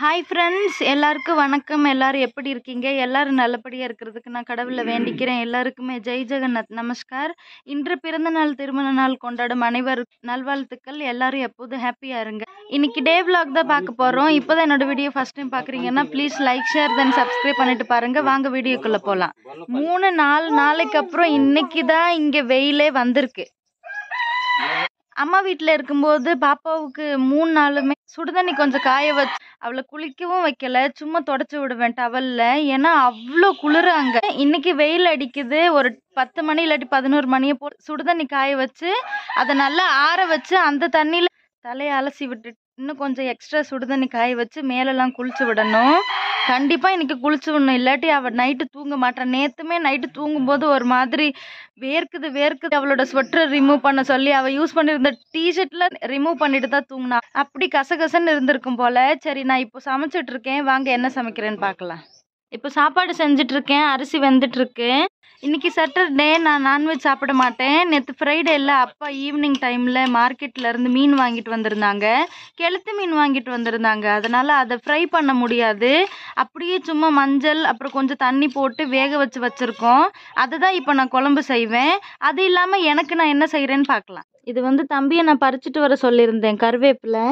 Hi friends எல்லாருக்கும் வணக்கம் எல்லாரும் எப்படி இருக்கீங்க எல்லாரும் நல்லபடியாக இருக்கிறதுக்கு நான் கடவுளை வேண்டிக்கிறேன் எல்லாருக்குமே ஜெய் ஜெகநாத் நமஸ்கார் இன்று பிறந்த நாள் திருமண நாள் கொண்டாடும் அனைவர் நல்வாழ்த்துக்கள் எல்லாரும் எப்போதும் ஹாப்பியாக இருங்க இன்னைக்கு டே vlog தான் பார்க்க போகிறோம் இப்போ தான் என்னோட வீடியோ ஃபஸ்ட் டைம் பார்க்குறீங்கன்னா please like share then subscribe பண்ணிட்டு பாருங்க வாங்க வீடியோக்குள்ளே போகலாம் மூணு நாலு நாளைக்கு அப்புறம் இன்னைக்கு தான் இங்கே வெயிலே வந்திருக்கு அம்மா வீட்டில் இருக்கும்போது பாப்பாவுக்கு மூணு நாளுமே சுடுதண்ணி கொஞ்சம் காய வச்சு அவளை குளிக்கவும் வைக்கல சும்மா தொடச்சி விடுவேன் டவல்ல ஏன்னா அவ்வளோ குளிராங்க இன்னைக்கு வெயில் அடிக்குது ஒரு பத்து மணி இல்லாட்டி பதினோரு மணியை போ சுடுதண்ணி காய வச்சு அதை நல்லா ஆற வச்சு அந்த தண்ணியில் தலையை அலசி விட்டுட்டு இன்னும் கொஞ்சம் எக்ஸ்ட்ரா சுடுதண்ணி காய வச்சு மேலெல்லாம் குளிச்சு விடணும் கண்டிப்பாக இன்னைக்கு குளிச்சு விடணும் இல்லாட்டி அவள் நைட்டு தூங்க மாட்டான் நேற்றுமே நைட்டு தூங்கும்போது ஒரு மாதிரி வேர்க்குது வேர்க்குது அவளோட ஸ்வெட்டரை ரிமூவ் பண்ண சொல்லி அவள் யூஸ் பண்ணியிருந்த டிஷர்ட்ல ரிமூவ் பண்ணிட்டு தான் தூங்கினா அப்படி கசகசன்னு இருந்திருக்கும் போல சரி நான் இப்போ சமைச்சிட்டு இருக்கேன் வாங்க என்ன சமைக்கிறேன்னு பார்க்கலாம் இப்போ சாப்பாடு செஞ்சுட்டு இருக்கேன் அரிசி வெந்துட்டு இருக்கு இன்னைக்கு சாட்டர்டே நான் நான்வெஜ் சாப்பிட மாட்டேன் நேற்று ஃப்ரைடேல அப்பா ஈவினிங் டைமில் மார்க்கெட்ல இருந்து மீன் வாங்கிட்டு வந்திருந்தாங்க கெளுத்து மீன் வாங்கிட்டு வந்திருந்தாங்க அதனால அதை ஃப்ரை பண்ண முடியாது அப்படியே சும்மா மஞ்சள் அப்புறம் கொஞ்சம் தண்ணி போட்டு வேக வச்சு வச்சுருக்கோம் அதை தான் இப்போ நான் குழம்பு செய்வேன் அது இல்லாமல் எனக்கு நான் என்ன செய்கிறேன்னு பார்க்கலாம் இது வந்து தம்பியை நான் பறிச்சுட்டு வர சொல்லியிருந்தேன் கருவேப்பிலை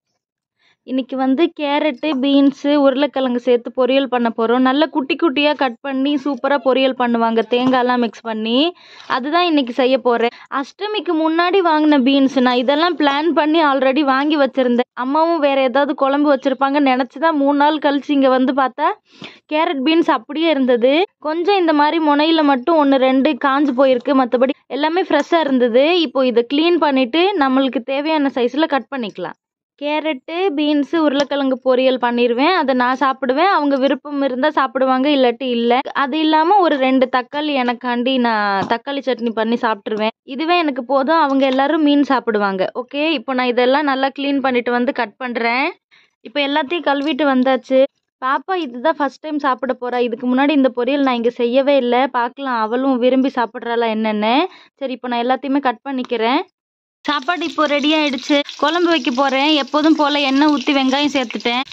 இன்னைக்கு வந்து கேரட்டு பீன்ஸு உருளைக்கிழங்கு சேர்த்து பொரியல் பண்ண போகிறோம் நல்ல குட்டி குட்டியாக கட் பண்ணி சூப்பராக பொரியல் பண்ணுவாங்க தேங்காய்லாம் மிக்ஸ் பண்ணி அதுதான் இன்னைக்கு செய்ய போகிறேன் அஷ்டமிக்கு முன்னாடி வாங்கின பீன்ஸ் நான் இதெல்லாம் பிளான் பண்ணி ஆல்ரெடி வாங்கி வச்சுருந்தேன் அம்மாவும் வேறு ஏதாவது குழம்பு வச்சுருப்பாங்கன்னு நினச்சி தான் மூணு நாள் கழிச்சு இங்கே வந்து பார்த்தா கேரட் பீன்ஸ் அப்படியே இருந்தது கொஞ்சம் இந்த மாதிரி முனையில் மட்டும் ஒன்று ரெண்டு காஞ்சு போயிருக்கு மற்றபடி எல்லாமே ஃப்ரெஷ்ஷாக இருந்தது இப்போ இதை க்ளீன் பண்ணிவிட்டு நம்மளுக்கு தேவையான சைஸில் கட் பண்ணிக்கலாம் கேரட்டு பீன்ஸு உருளைக்கிழங்கு பொரியல் பண்ணிடுவேன் அதை நான் சாப்பிடுவேன் அவங்க விருப்பம் இருந்தால் சாப்பிடுவாங்க இல்லாட்டி இல்லை அது இல்லாமல் ஒரு ரெண்டு தக்காளி எனக்காண்டி நான் தக்காளி சட்னி பண்ணி சாப்பிட்ருவேன் இதுவே எனக்கு போதும் அவங்க எல்லாரும் மீன் சாப்பிடுவாங்க ஓகே இப்போ நான் இதெல்லாம் நல்லா க்ளீன் பண்ணிட்டு வந்து கட் பண்ணுறேன் இப்போ எல்லாத்தையும் கழுவிட்டு வந்தாச்சு பாப்பா இதுதான் ஃபஸ்ட் டைம் சாப்பிட போகிறா இதுக்கு முன்னாடி இந்த பொரியல் நான் இங்கே செய்யவே இல்லை பார்க்கலாம் அவளும் விரும்பி சாப்பிட்றாளா என்னென்னு சரி இப்போ நான் எல்லாத்தையுமே கட் பண்ணிக்கிறேன் சாப்பாடு இப்போ ரெடி ஆயிடுச்சு குழம்பு வைக்க போகிறேன் எப்போதும் போல் எண்ணெய் ஊற்றி வெங்காயம் சேர்த்துட்டேன்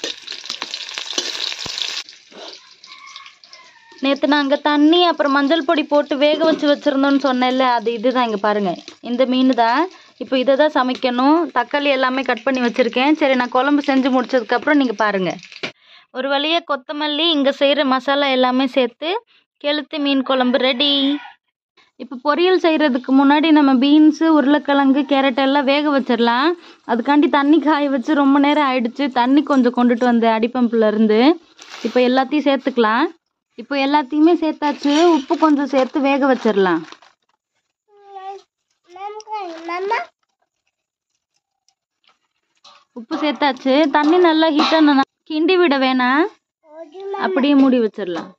நேற்று நாங்கள் தண்ணி அப்புறம் மஞ்சள் பொடி போட்டு வேக வச்சு வச்சுருந்தோன்னு சொன்னேன்ல அது இதுதான் இங்கே பாருங்கள் இந்த மீன் தான் இப்போ இதை தான் சமைக்கணும் தக்காளி எல்லாமே கட் பண்ணி வச்சுருக்கேன் சரி நான் குழம்பு செஞ்சு முடிச்சதுக்கப்புறம் நீங்கள் பாருங்கள் ஒரு வழியாக கொத்தமல்லி இங்கே செய்கிற மசாலா எல்லாமே சேர்த்து கெளுத்து மீன் குழம்பு ரெடி இப்போ பொரியல் செய்கிறதுக்கு முன்னாடி நம்ம பீன்ஸு உருளைக்கிழங்கு கேரட் எல்லாம் வேக வச்சிடலாம் அதுக்காண்டி தண்ணி காய வச்சு ரொம்ப நேரம் ஆயிடுச்சு தண்ணி கொஞ்சம் கொண்டுட்டு வந்தேன் அடிப்பம்பில் இருந்து இப்போ எல்லாத்தையும் சேர்த்துக்கலாம் இப்போ எல்லாத்தையுமே சேர்த்தாச்சு உப்பு கொஞ்சம் சேர்த்து வேக வச்சிடலாம் உப்பு சேர்த்தாச்சு தண்ணி நல்லா ஹீட்டாக கிண்டி விட வேணாம் அப்படியே மூடி வச்சிடலாம்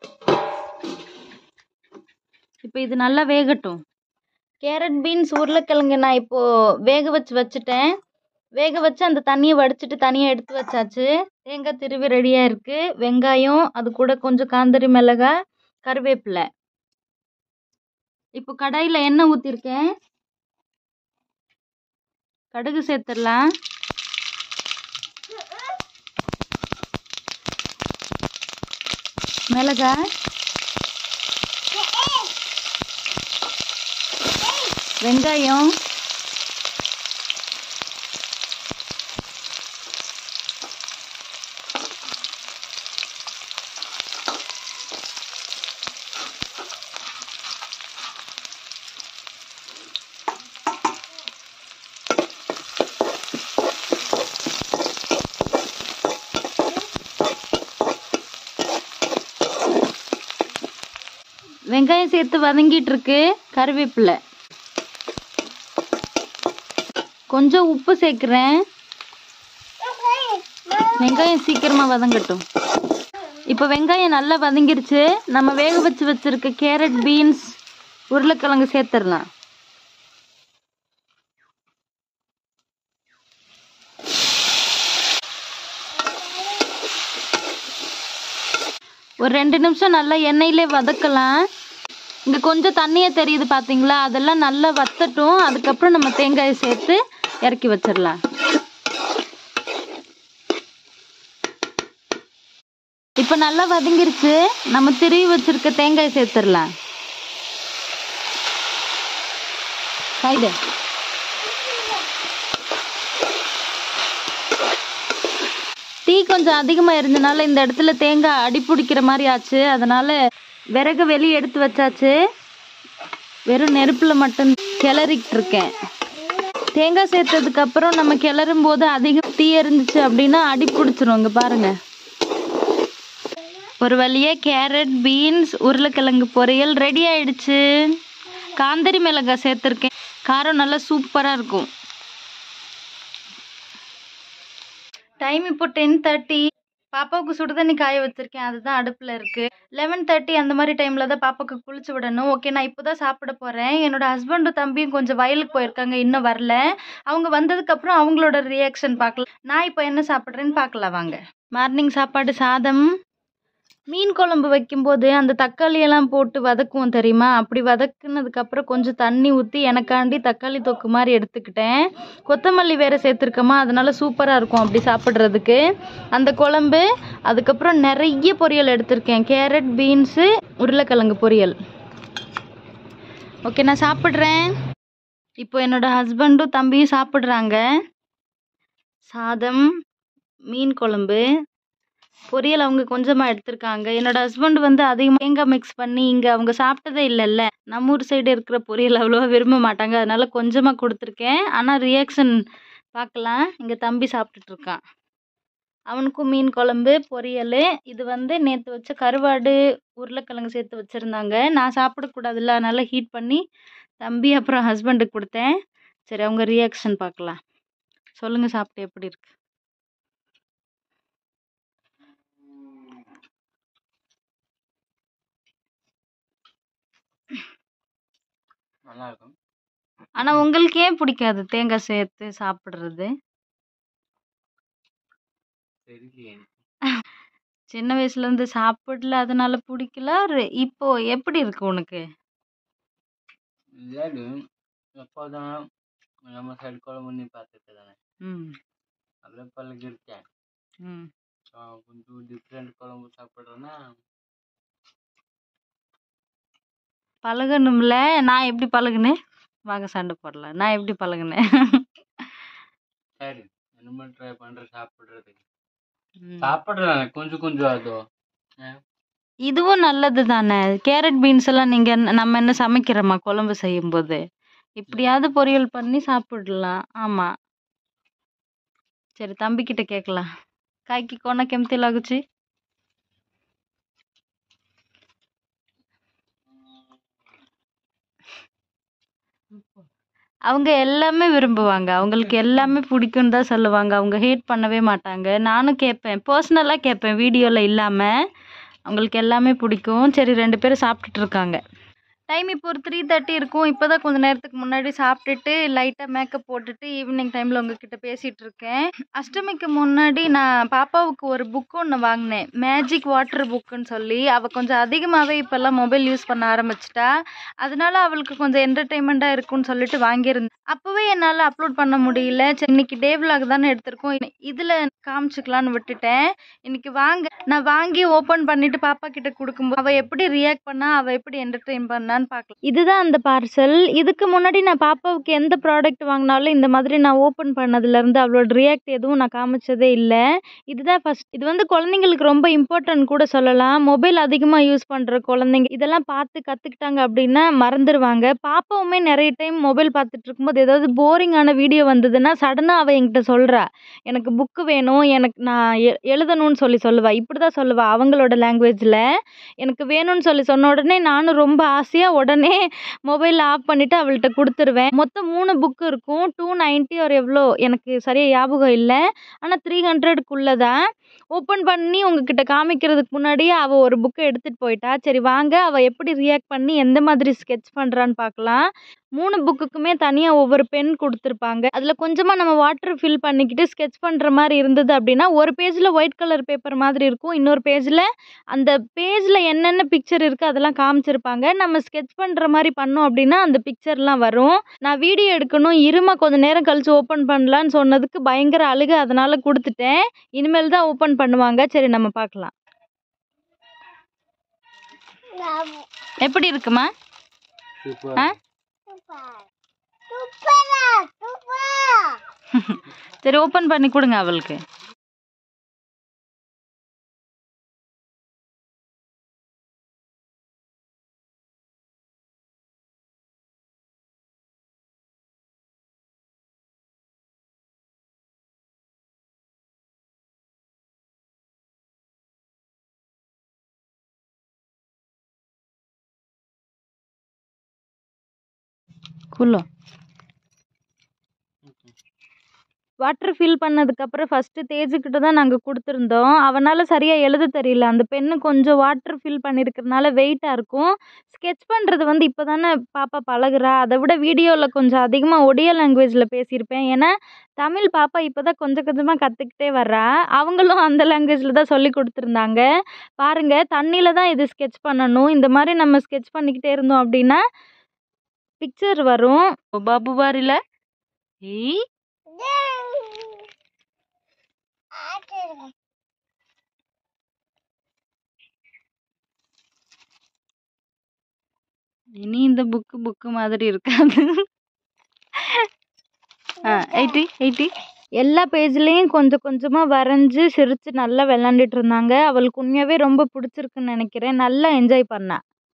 இப்போ இது நல்லா வேகட்டும் கேரட் பீன்ஸ் உருளைக்கிழங்கு நான் இப்போது வேக வச்சு வச்சுட்டேன் வேக வச்சு அந்த தண்ணியை வடிச்சிட்டு தனியாக எடுத்து வச்சாச்சு தேங்காய் திருவி ரெடியாக இருக்குது வெங்காயம் அது கூட கொஞ்சம் காந்தரி மிளகாய் கருவேப்பிலை இப்போ கடாயில் எண்ணெய் ஊற்றிருக்கேன் கடுகு சேர்த்துடலாம் மிளகாய் வெங்காயம் வெங்காயம் சேர்த்து வதங்கிட்டு இருக்கு கருவேப்பிலை கொஞ்சம் உப்பு சேர்க்குறேன் வெங்காயம் சீக்கிரமாக வதங்கட்டும் இப்போ வெங்காயம் நல்லா வதங்கிருச்சு நம்ம வேக வச்சு வச்சிருக்க கேரட் பீன்ஸ் உருளைக்கிழங்கு சேர்த்துடலாம் ஒரு ரெண்டு நிமிஷம் நல்லா எண்ணெயிலே வதக்கலாம் இங்கே கொஞ்சம் தண்ணியே தெரியுது பார்த்தீங்களா அதெல்லாம் நல்லா வத்தட்டும் அதுக்கப்புறம் நம்ம தேங்காயை சேர்த்து இறக்கி வச்சிடலாம் இப்போ நல்லா வதங்கிருச்சு நம்ம திருவி வச்சிருக்க தேங்காய் சேர்த்துடலாம் கைடு தீ கொஞ்சம் அதிகமாக இருந்தனால இந்த இடத்துல தேங்காய் அடி பிடிக்கிற மாதிரி ஆச்சு அதனால விறகு வெளியே எடுத்து வச்சாச்சு வெறும் நெருப்பில் மட்டும் கிளறிக்கிட்டு இருக்கேன் தேங்காய் சேர்த்ததுக்கு அப்புறம் நம்ம கிளறும் போது அதிகம் தீ இருந்துச்சு அப்படின்னா அடி பிடிச்சிரும் இங்க பாருங்க ஒரு வழியா கேரட் பீன்ஸ் உருளைக்கிழங்கு பொரியல் ரெடி ஆயிடுச்சு காந்தரி மிளகாய் சேர்த்துருக்கேன் காரம் நல்லா சூப்பராக இருக்கும் டைம் இப்போ டென் தேர்ட்டி பாப்பாவுக்கு சுடுதண்ணி காய வச்சிருக்கேன் அதுதான் அடுப்பில் இருக்கு லெவன் தேர்ட்டி அந்த மாதிரி டைமில் தான் பாப்பாவுக்கு குளிச்சு விடணும் ஓகே நான் இப்போ தான் சாப்பிட போகிறேன் என்னோட ஹஸ்பண்டும் தம்பியும் கொஞ்சம் வயலுக்கு போயிருக்காங்க இன்னும் வரல அவங்க வந்ததுக்கப்புறம் அவங்களோட ரியாக்ஷன் பார்க்கலாம் நான் இப்போ என்ன சாப்பிட்றேன்னு பார்க்கலாம் வாங்க மார்னிங் சாப்பாடு சாதம் மீன் குழம்பு வைக்கும்போது அந்த தக்காளி எல்லாம் போட்டு வதக்குவோம் தெரியுமா அப்படி வதக்குனதுக்கப்புறம் கொஞ்சம் தண்ணி ஊற்றி எனக்காண்டி தக்காளி தொக்கு மாதிரி எடுத்துக்கிட்டேன் கொத்தமல்லி வேறு சேர்த்துருக்கோமா அதனால சூப்பராக இருக்கும் அப்படி சாப்பிட்றதுக்கு அந்த குழம்பு அதுக்கப்புறம் நிறைய பொரியல் எடுத்திருக்கேன் கேரட் பீன்ஸு உருளைக்கிழங்கு பொரியல் ஓகே நான் சாப்பிட்றேன் இப்போ என்னோட ஹஸ்பண்டும் தம்பியும் சாப்பிட்றாங்க சாதம் மீன் குழம்பு பொரியல் அவங்க கொஞ்சமாக எடுத்திருக்காங்க என்னோட ஹஸ்பண்ட் வந்து அதிகமாக தேங்காய் மிக்ஸ் பண்ணி இங்கே அவங்க சாப்பிட்டதே இல்லைல்ல நம்ம ஊர் சைடு இருக்கிற பொரியல் அவ்வளோவா விரும்ப மாட்டாங்க அதனால கொஞ்சமாக கொடுத்துருக்கேன் ஆனால் ரியாக்ஷன் பார்க்கலாம் இங்கே தம்பி சாப்பிட்டுட்டு இருக்கான் அவனுக்கும் மீன் குழம்பு பொரியல் இது வந்து நேற்று வச்ச கருவாடு உருளைக்கிழங்கு சேர்த்து வச்சுருந்தாங்க நான் சாப்பிடக்கூடாதுல்ல அதனால ஹீட் பண்ணி தம்பி அப்புறம் ஹஸ்பண்டுக்கு கொடுத்தேன் சரி அவங்க ரியாக்ஷன் பார்க்கலாம் சொல்லுங்கள் சாப்பிட்டு எப்படி இருக்கு நல்லா இருக்கும் ஆனால் உங்களுக்கு ஏன் பிடிக்காது தேங்காய் சேர்த்து சாப்பிட்றது தெரியலையே சின்ன வயசுலேருந்து சாப்பிடல அதனால பிடிக்கல ஒரு- இப்போ எப்படி இருக்கு உனக்கு இல்லைடு எப்போதும் நம்ம சைடு குழம்பு நீ பார்த்துட்டு தானே ம் அப்படியே பழகிருக்கேன் ம் ஆ, கொஞ்சம் டிஃப்ரெண்ட் குழம்பு சாப்பிட்றேன்னா பழகணும்ல நான் எப்படி பழகுனேன் வாங்க சண்டை போடலாம் நான் எப்படி பழகுனேன் சரி இனிமேல் ட்ரை பண்ணுறேன் சாப்பிட்றதுக்கு ம். சாப்பிட்றேன் கொஞ்சம் கொஞ்சம் அதோ இதுவும் நல்லது தானே கேரட் பீன்ஸ் எல்லாம் நீங்க என்ன- நம்ம என்ன சமைக்கிறோமா குழம்பு செய்யும்போது இப்படியாவது பொரியல் பண்ணி சாப்பிடலாம் ஆமா சரி தம்பி கிட்ட கேட்கலாம் కాయకి కొన କେମିତି ଲାଗୁଛି அவங்க எல்லாமே விரும்புவாங்க அவங்களுக்கு எல்லாமே பிடிக்கும்னு தான் சொல்லுவாங்க அவங்க ஹேட் பண்ணவே மாட்டாங்க நானும் கேட்பேன் பர்சனலாக கேட்பேன் வீடியோவில் இல்லாமல் அவங்களுக்கு எல்லாமே பிடிக்கும் சரி ரெண்டு பேரும் சாப்பிட்டுட்டு இருக்காங்க டைம் இப்போ ஒரு த்ரீ தேர்ட்டி இருக்கும் இப்போ தான் கொஞ்ச நேரத்துக்கு முன்னாடி சாப்பிட்டுட்டு லைட்டாக மேக்கப் போட்டுட்டு ஈவினிங் டைமில் உங்ககிட்ட பேசிகிட்டு இருக்கேன் அஷ்டமிக்கு முன்னாடி நான் பாப்பாவுக்கு ஒரு புக் ஒன்று வாங்கினேன் மேஜிக் வாட்டர் புக்குன்னு சொல்லி அவள் கொஞ்சம் அதிகமாகவே இப்போல்லாம் மொபைல் யூஸ் பண்ண ஆரம்பிச்சிட்டா அதனால அவளுக்கு கொஞ்சம் என்டர்டெயின்மெண்ட்டாக இருக்கும்னு சொல்லிட்டு வாங்கியிருந்தேன் அப்போவே என்னால் அப்லோட் பண்ண முடியல சரி இன்னைக்கு டே vlog தானே எடுத்திருக்கோம் இதில் காமிச்சிக்கலான்னு விட்டுட்டேன் இன்னைக்கு வாங்க நான் வாங்கி ஓப்பன் பண்ணிட்டு பாப்பா கிட்ட கொடுக்கும்போது அவள் எப்படி ரியாக்ட் பண்ணா அவள் எப்படி என்டர்டெயின் பண்ணான்னு பார்க்கலாம் இதுதான் அந்த பார்சல் இதுக்கு முன்னாடி நான் பாப்பாவுக்கு எந்த ப்ராடக்ட் வாங்கினாலும் இந்த மாதிரி நான் ஓப்பன் பண்ணதுலேருந்து அவளோட ரியாக்ட் எதுவும் நான் காமிச்சதே இல்லை இதுதான் ஃபர்ஸ்ட் இது வந்து குழந்தைங்களுக்கு ரொம்ப இம்பார்ட்டன்ட் கூட சொல்லலாம் மொபைல் அதிகமாக யூஸ் பண்ணுற குழந்தைங்க இதெல்லாம் பார்த்து கற்றுக்கிட்டாங்க அப்படின்னா மறந்துடுவாங்க பாப்பாவுமே நிறைய டைம் மொபைல் பார்த்துட்டு இருக்கும்போது ஏதாவது போரிங்கான வீடியோ வந்ததுன்னா சடனாக அவள் என்கிட்ட சொல்கிறா எனக்கு புக்கு வேணும் எனக்கு நான் எ- எழுதணும்னு சொல்லி சொல்லுவா இப்படி தான் சொல்லுவா அவங்களோட லாங்குவேஜில் எனக்கு வேணும்னு சொல்லி சொன்ன உடனே நானும் ரொம்ப ஆசையாக உடனே மொபைல் ஆஃப் பண்ணிவிட்டு அவள்கிட்ட கொடுத்துருவேன் மொத்தம் மூணு புக்கு இருக்கும் டூ நைன்ட்டி ஒரு எவ்வளோ எனக்கு சரியாக ஞாபகம் இல்லை ஆனால் த்ரீ ஹண்ட்ரடுக்குள்ளே தான் ஓப்பன் பண்ணி உங்ககிட்ட காமிக்கிறதுக்கு முன்னாடியே அவள் ஒரு புக்கை எடுத்துகிட்டு போயிட்டா சரி வாங்க அவள் எப்படி ரியாக்ட் பண்ணி எந்த மாதிரி ஸ்கெட்ச் பண்ணுறான்னு பார்க்கலாம் மூணு புக்குக்குமே தனியாக ஒவ்வொரு பென் கொடுத்துருப்பாங்க அதில் கொஞ்சமாக நம்ம வாட்டர் ஃபில் பண்ணிக்கிட்டு ஸ்கெட்ச் பண்ணுற மாதிரி இருந்தது அப்படின்னா ஒரு பேஜில் ஒயிட் கலர் பேப்பர் மாதிரி இருக்கும் இன்னொரு பேஜில் அந்த பேஜில் என்னென்ன பிக்சர் இருக்குது அதெல்லாம் காமிச்சிருப்பாங்க நம்ம ஸ்கெட்ச் பண்ணுற மாதிரி பண்ணோம் அப்படின்னா அந்த பிக்சர்லாம் வரும் நான் வீடியோ எடுக்கணும் இருமா கொஞ்ச நேரம் கழிச்சு ஓப்பன் பண்ணலான்னு சொன்னதுக்கு பயங்கர அழுக அதனால் கொடுத்துட்டேன் இனிமேல் தான் ஓப்பன் பண்ணுவாங்க சரி நம்ம பார்க்கலாம் எப்படி இருக்குமா சூப்பர் ஆ சரி ஓப்பன் பண்ணி கொடுங்க அவளுக்கு குள்ளோ வாட்டர் ஃபில் பண்ணதுக்கப்புறம் ஃபஸ்ட்டு தேஜுக்கிட்ட தான் நாங்கள் கொடுத்துருந்தோம் அவனால் சரியாக எழுத தெரியல அந்த பென்னு கொஞ்சம் வாட்டர் ஃபில் பண்ணியிருக்கிறனால வெயிட்டாக இருக்கும் ஸ்கெட்ச் பண்ணுறது வந்து இப்போ தானே பாப்பா பழகுறா அதை விட வீடியோவில் கொஞ்சம் அதிகமாக ஒடியா லாங்குவேஜில் பேசியிருப்பேன் ஏன்னா தமிழ் பாப்பா இப்போ தான் கொஞ்சம் கொஞ்சமாக கற்றுக்கிட்டே வர்றா அவங்களும் அந்த லாங்குவேஜில் தான் சொல்லி கொடுத்துருந்தாங்க பாருங்கள் தண்ணியில் தான் இது ஸ்கெட்ச் பண்ணணும் இந்த மாதிரி நம்ம ஸ்கெட்ச் பண்ணிக்கிட்டே இருந்தோம் அப்படின்னா பிக்சர் வரும் பாபு பாரில ஏய் இனி இந்த புக்கு புக்கு மாதிரி இருக்காது ஆ எயிட்டி எயிட்டி எல்லா பேஜ்லேயும் கொஞ்சம் கொஞ்சமாக வரைஞ்சி சிரித்து நல்லா விளாண்டுட்டு இருந்தாங்க அவளுக்கு உண்மையாகவே ரொம்ப பிடிச்சிருக்குன்னு நினைக்கிறேன் நல்லா என்ஜாய் பண்ணா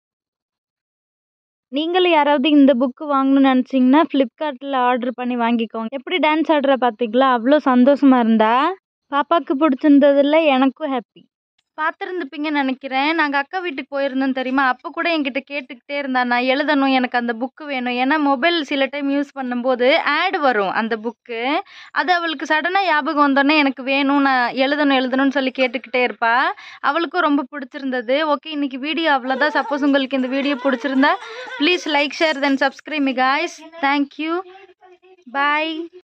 நீங்களும் யாராவது இந்த புக்கு வாங்கணும்னு நினச்சிங்கன்னா ஃப்ளிப்கார்ட்டில் ஆர்டர் பண்ணி வாங்கிக்கோங்க எப்படி டான்ஸ் ஆடுற பார்த்தீங்களா அவ்வளோ சந்தோஷமாக இருந்தா பாப்பாவுக்கு பிடிச்சிருந்ததில்ல எனக்கும் ஹாப்பி பார்த்துருந்துப்பீங்கன்னு நினைக்கிறேன் நாங்கள் அக்கா வீட்டுக்கு போயிருந்தோம் தெரியுமா அப்போ கூட என்கிட்ட கேட்டுக்கிட்டே இருந்தா நான் எழுதணும் எனக்கு அந்த புக்கு வேணும் ஏன்னா மொபைல் சில டைம் யூஸ் பண்ணும்போது ஆட் வரும் அந்த புக்கு அது அவளுக்கு சடனாக ஞாபகம் வந்தோடனே எனக்கு வேணும் நான் எழுதணும் எழுதணும்னு சொல்லி கேட்டுக்கிட்டே இருப்பா அவளுக்கும் ரொம்ப பிடிச்சிருந்தது ஓகே இன்னைக்கு வீடியோ அவ்வளோதான் சப்போஸ் உங்களுக்கு இந்த வீடியோ பிடிச்சிருந்தா please like share then subscribe me guys thank you bye